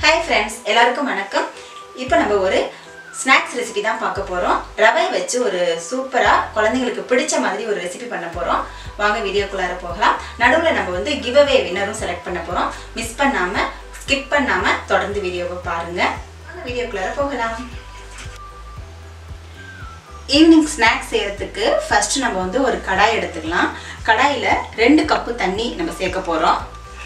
hi friends எல்லாருக்கும் வணக்கம் இப்போ நம்ம ஒரு ஸ்நாக்ஸ் ரெசிபி தான் பார்க்க போகிறோம் ரவை வச்சு ஒரு சூப்பராக குழந்தைங்களுக்கு பிடிச்ச மாதிரி ஒரு ரெசிபி பண்ண போகிறோம் வாங்க வீடியோக்குள்ளார போகலாம் நடுவில் நம்ம வந்து கிவ் அவே வின்னரும் செலக்ட் பண்ண போகிறோம் மிஸ் பண்ணாமல் ஸ்கிப் பண்ணாமல் தொடர்ந்து வீடியோவை பாருங்கள் வாங்க வீடியோக்குள்ளார போகலாம் ஈவினிங் ஸ்நாக்ஸ் செய்யறதுக்கு ஃபர்ஸ்ட் நம்ம வந்து ஒரு கடாய் எடுத்துக்கலாம் கடாயில் ரெண்டு கப்பு தண்ணி நம்ம சேர்க்க போகிறோம்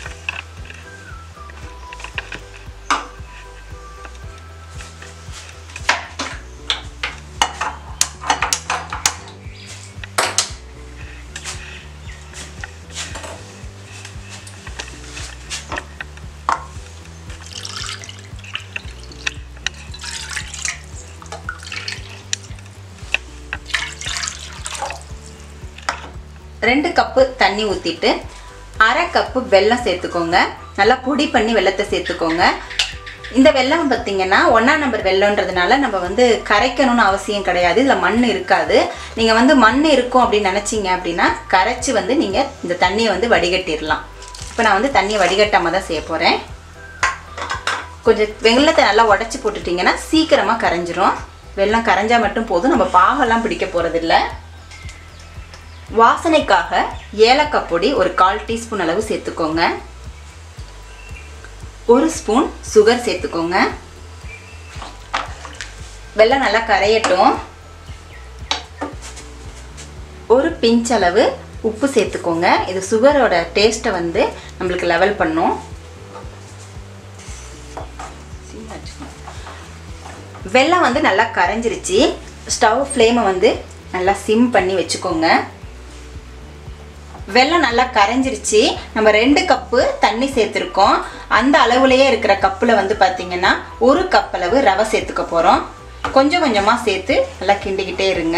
ரெண்டு கப்பு தண்ணி ஊற்றிட்டு அரை கப்பு வெல்லம் சேர்த்துக்கோங்க நல்லா பொடி பண்ணி வெள்ளத்தை சேர்த்துக்கோங்க இந்த வெல்லம் பார்த்தீங்கன்னா ஒன்றாம் நம்பர் வெல்லம்ன்றதுனால நம்ம வந்து கரைக்கணும்னு அவசியம் கிடையாது இதில் மண் இருக்காது நீங்கள் வந்து மண் இருக்கும் அப்படின்னு நினச்சிங்க அப்படின்னா கரைச்சி வந்து நீங்கள் இந்த தண்ணியை வந்து வடிகட்டிடலாம் இப்போ நான் வந்து தண்ணியை வடிகட்டாமல் தான் செய்ய போகிறேன் கொஞ்சம் வெள்ளத்தை நல்லா உடச்சி போட்டுட்டிங்கன்னா சீக்கிரமாக கரைஞ்சிரும் வெல்லம் கரைஞ்சா மட்டும் போதும் நம்ம பாகெல்லாம் பிடிக்க போகிறதில்ல வாசனைக்காக ஏலக்காய் பொடி ஒரு கால் டீஸ்பூன் அளவு சேர்த்துக்கோங்க ஒரு ஸ்பூன் சுகர் சேர்த்துக்கோங்க வெல்லம் நல்லா கரையட்டும் ஒரு பிஞ்ச் அளவு உப்பு சேர்த்துக்கோங்க இது சுகரோட டேஸ்ட்டை வந்து நம்மளுக்கு லெவல் பண்ணும் வெல்லம் வந்து நல்லா கரைஞ்சிருச்சு ஸ்டவ் ஃப்ளேமை வந்து நல்லா சிம் பண்ணி வச்சுக்கோங்க வெல்லம் நல்லா கரைஞ்சிருச்சு நம்ம ரெண்டு கப்பு தண்ணி சேர்த்துருக்கோம் அந்த அளவுலேயே இருக்கிற கப்பில் வந்து பார்த்திங்கன்னா ஒரு கப் அளவு ரவை சேர்த்துக்க போகிறோம் கொஞ்சம் கொஞ்சமாக சேர்த்து நல்லா கிண்டிக்கிட்டே இருங்க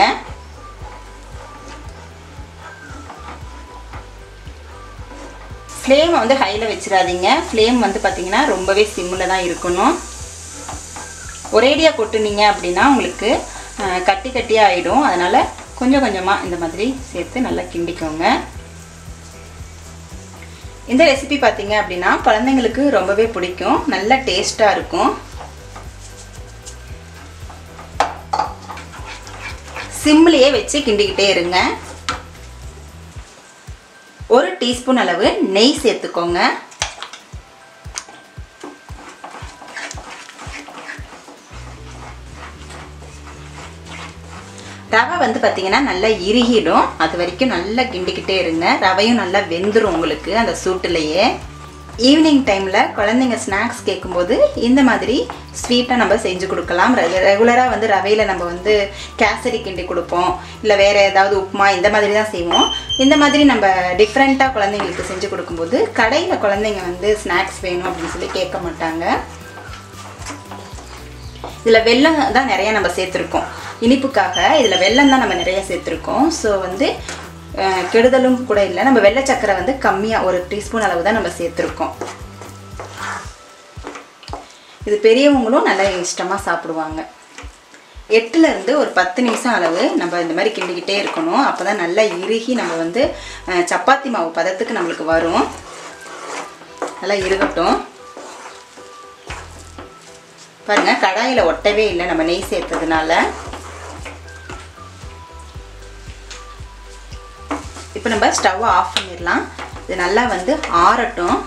ஃப்ளேமை வந்து ஹையில் வச்சிடாதீங்க ஃப்ளேம் வந்து பார்த்திங்கன்னா ரொம்பவே சிம்மில் தான் இருக்கணும் ஒரேடியாக கொட்டுனீங்க அப்படின்னா உங்களுக்கு கட்டி கட்டியாக ஆகிடும் அதனால் கொஞ்சம் கொஞ்சமாக இந்த மாதிரி சேர்த்து நல்லா கிண்டிக்கோங்க இந்த ரெசிபி பார்த்தீங்க அப்படின்னா குழந்தைங்களுக்கு ரொம்பவே பிடிக்கும் நல்ல டேஸ்ட்டாக இருக்கும் சிம்லேயே வச்சு கிண்டிக்கிட்டே இருங்க ஒரு டீஸ்பூன் அளவு நெய் சேர்த்துக்கோங்க ரவை வந்து பார்த்தீங்கன்னா நல்லா இறுகிடும் அது வரைக்கும் நல்லா கிண்டிக்கிட்டே இருங்க ரவையும் நல்லா வெந்துடும் உங்களுக்கு அந்த சூட்டுலேயே ஈவினிங் டைமில் குழந்தைங்க ஸ்நாக்ஸ் கேட்கும்போது இந்த மாதிரி ஸ்வீட்டாக நம்ம செஞ்சு கொடுக்கலாம் ரெகுலராக வந்து ரவையில் நம்ம வந்து கேசரி கிண்டி கொடுப்போம் இல்லை வேறு ஏதாவது உப்புமா இந்த மாதிரி தான் செய்வோம் இந்த மாதிரி நம்ம டிஃப்ரெண்ட்டாக குழந்தைங்களுக்கு செஞ்சு கொடுக்கும்போது கடையில் குழந்தைங்க வந்து ஸ்நாக்ஸ் வேணும் அப்படின்னு சொல்லி கேட்க மாட்டாங்க இதில் வெல்லம் தான் நிறையா நம்ம சேர்த்துருக்கோம் இனிப்புக்காக இதில் வெல்லம் தான் நம்ம நிறைய சேர்த்துருக்கோம் ஸோ வந்து கெடுதலும் கூட இல்லை நம்ம வெள்ளை சக்கரை வந்து கம்மியாக ஒரு டீஸ்பூன் அளவு தான் நம்ம சேர்த்துருக்கோம் இது பெரியவங்களும் நல்லா இஷ்டமாக சாப்பிடுவாங்க எட்டுலேருந்து ஒரு பத்து நிமிஷம் அளவு நம்ம இந்த மாதிரி கிண்டிக்கிட்டே இருக்கணும் அப்போ தான் நல்லா இறுகி நம்ம வந்து சப்பாத்தி மாவு பதத்துக்கு நம்மளுக்கு வரும் நல்லா இறுகட்டும் பாருங்கள் கடாயில் ஒட்டவே இல்லை நம்ம நெய் சேர்த்ததுனால இப்போ நம்ம ஸ்டவ்வை ஆஃப் பண்ணிடலாம் இது நல்லா வந்து ஆறட்டும்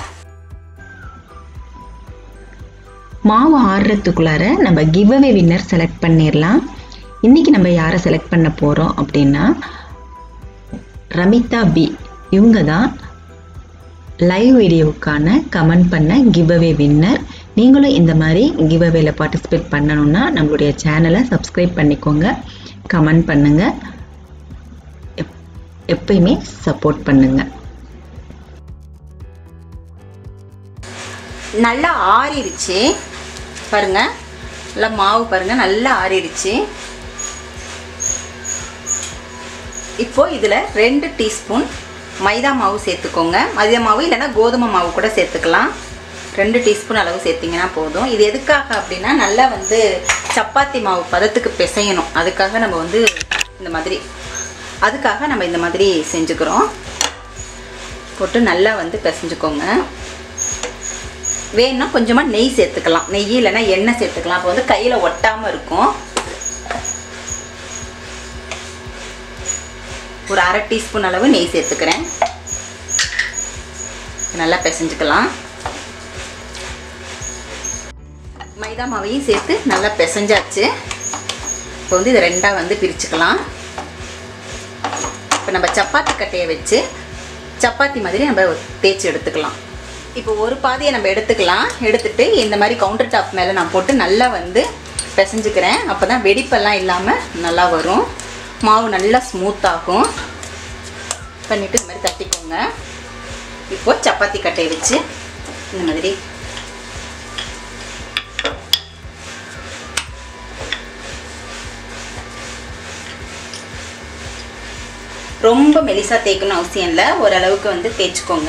மாவு ஆடுறதுக்குள்ளார நம்ம கிவ் அவே வின்னர் செலக்ட் பண்ணிடலாம் இன்றைக்கி நம்ம யாரை செலக்ட் பண்ண போகிறோம் அப்படின்னா ரமிதா பி இவங்க தான் லைவ் வீடியோவுக்கான கமெண்ட் பண்ண கிவ் அவே வின்னர் நீங்களும் இந்த மாதிரி கிவ் அவேல பார்ட்டிசிபேட் பண்ணணுன்னா நம்மளுடைய சேனலை சப்ஸ்கிரைப் பண்ணிக்கோங்க கமெண்ட் பண்ணுங்கள் எப் எப்பயுமே சப்போர்ட் பண்ணுங்கள் நல்லா ஆறிடுச்சு பாருங்க நல்லா மாவு பாருங்க நல்லா ஆறிடுச்சு இப்போ இதில் ரெண்டு டீஸ்பூன் மைதா மாவு சேர்த்துக்கோங்க மைதா மாவு இல்லைன்னா கோதுமை மாவு கூட சேர்த்துக்கலாம் ரெண்டு டீஸ்பூன் அளவு சேர்த்திங்கன்னா போதும் இது எதுக்காக அப்படின்னா நல்லா வந்து சப்பாத்தி மாவு பதத்துக்கு பிசையணும் அதுக்காக நம்ம வந்து இந்த மாதிரி அதுக்காக நம்ம இந்த மாதிரி செஞ்சுக்கிறோம் போட்டு நல்லா வந்து பிசைஞ்சுக்கோங்க வேணும்னா கொஞ்சமாக நெய் சேர்த்துக்கலாம் நெய் இல்லைன்னா எண்ணெய் சேர்த்துக்கலாம் அப்போ வந்து கையில் ஒட்டாமல் இருக்கும் ஒரு அரை டீஸ்பூன் அளவு நெய் சேர்த்துக்கிறேன் நல்லா பிசைஞ்சுக்கலாம் மைதா மாவையும் சேர்த்து நல்லா பிசைஞ்சாச்சு இப்போ வந்து இதை ரெண்டாக வந்து பிரிச்சுக்கலாம் இப்போ நம்ம சப்பாத்தி கட்டையை வச்சு சப்பாத்தி மாதிரி நம்ம தேய்ச்சி எடுத்துக்கலாம் இப்போ ஒரு பாதியை நம்ம எடுத்துக்கலாம் எடுத்துட்டு இந்த மாதிரி கவுண்டர் டாப் மேலே நான் போட்டு நல்லா வந்து பிசைஞ்சுக்கிறேன் அப்போ தான் வெடிப்பெல்லாம் இல்லாமல் நல்லா வரும் மாவு நல்லா ஸ்மூத் ஆகும் பண்ணிவிட்டு இந்த மாதிரி தட்டிக்கோங்க இப்போ சப்பாத்தி கட்டையை வச்சு இந்த மாதிரி ரொம்ப மெலிசா தேய்க்கணும் அவசியம் இல்லை ஓரளவுக்கு வந்து தேய்ச்சிக்கோங்க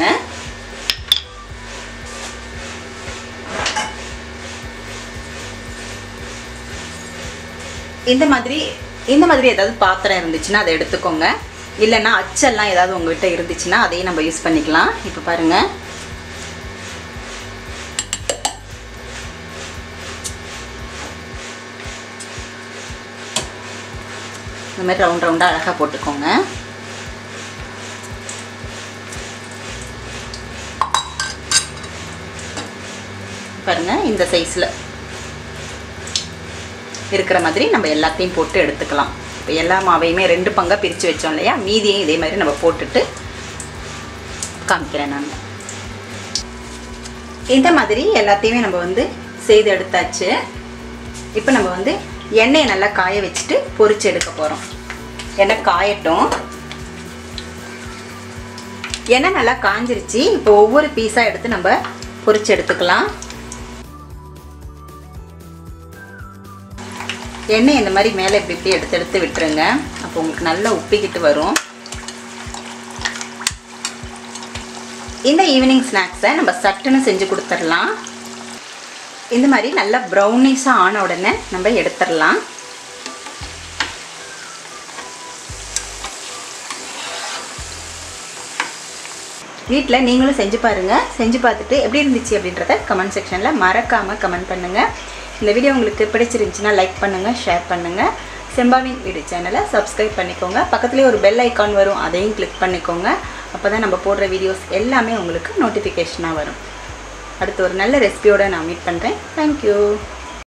இந்த மாதிரி இந்த மாதிரி ஏதாவது பாத்திரம் இருந்துச்சுன்னா அதை எடுத்துக்கோங்க இல்லைன்னா அச்செல்லாம் ஏதாவது உங்ககிட்ட இருந்துச்சுன்னா அதையும் நம்ம யூஸ் பண்ணிக்கலாம் இப்போ பாருங்க இந்த மாதிரி ரவுண்ட் ரவுண்டாக அழகாக போட்டுக்கோங்க பாருங்க இந்த சைஸில் இருக்கிற மாதிரி நம்ம எல்லாத்தையும் போட்டு எடுத்துக்கலாம் இப்போ எல்லா மாவையுமே ரெண்டு பங்காக பிரித்து வச்சோம் இல்லையா மீதியும் இதே மாதிரி நம்ம போட்டுட்டு காமிக்கிறேன் நான் இந்த மாதிரி எல்லாத்தையுமே நம்ம வந்து செய்து எடுத்தாச்சு இப்போ நம்ம வந்து எண்ணெயை நல்லா காய வச்சுட்டு பொரிச்சு எடுக்க போகிறோம் எண்ணெய் காயட்டும் எண்ணெய் நல்லா காஞ்சிருச்சு இப்போ ஒவ்வொரு பீஸாக எடுத்து நம்ம பொரிச்சு எடுத்துக்கலாம் எண்ணெய் இந்த மாதிரி மேலே இப்படி இப்படி எடுத்து எடுத்து விட்டுருங்க அப்போ உங்களுக்கு நல்லா உப்பிக்கிட்டு வரும் இந்த ஈவினிங் ஸ்நாக்ஸை நம்ம சட்டுன்னு செஞ்சு கொடுத்துடலாம் இந்த மாதிரி நல்லா ப்ரௌனிஷாக ஆன உடனே நம்ம எடுத்துடலாம் வீட்டில் நீங்களும் செஞ்சு பாருங்கள் செஞ்சு பார்த்துட்டு எப்படி இருந்துச்சு அப்படின்றத கமெண்ட் செக்ஷனில் மறக்காமல் கமெண்ட் பண்ணுங்கள் இந்த வீடியோ உங்களுக்கு பிடிச்சிருந்துச்சுன்னா லைக் பண்ணுங்கள் ஷேர் பண்ணுங்கள் செம்பாவின் வீடு சேனலை சப்ஸ்கிரைப் பண்ணிக்கோங்க பக்கத்துலேயே ஒரு பெல் ஐக்கான் வரும் அதையும் கிளிக் பண்ணிக்கோங்க அப்போ தான் நம்ம போடுற வீடியோஸ் எல்லாமே உங்களுக்கு நோட்டிஃபிகேஷனாக வரும் அடுத்து ஒரு நல்ல ரெசிபியோடு நான் மீட் பண்ணுறேன் தேங்க்யூ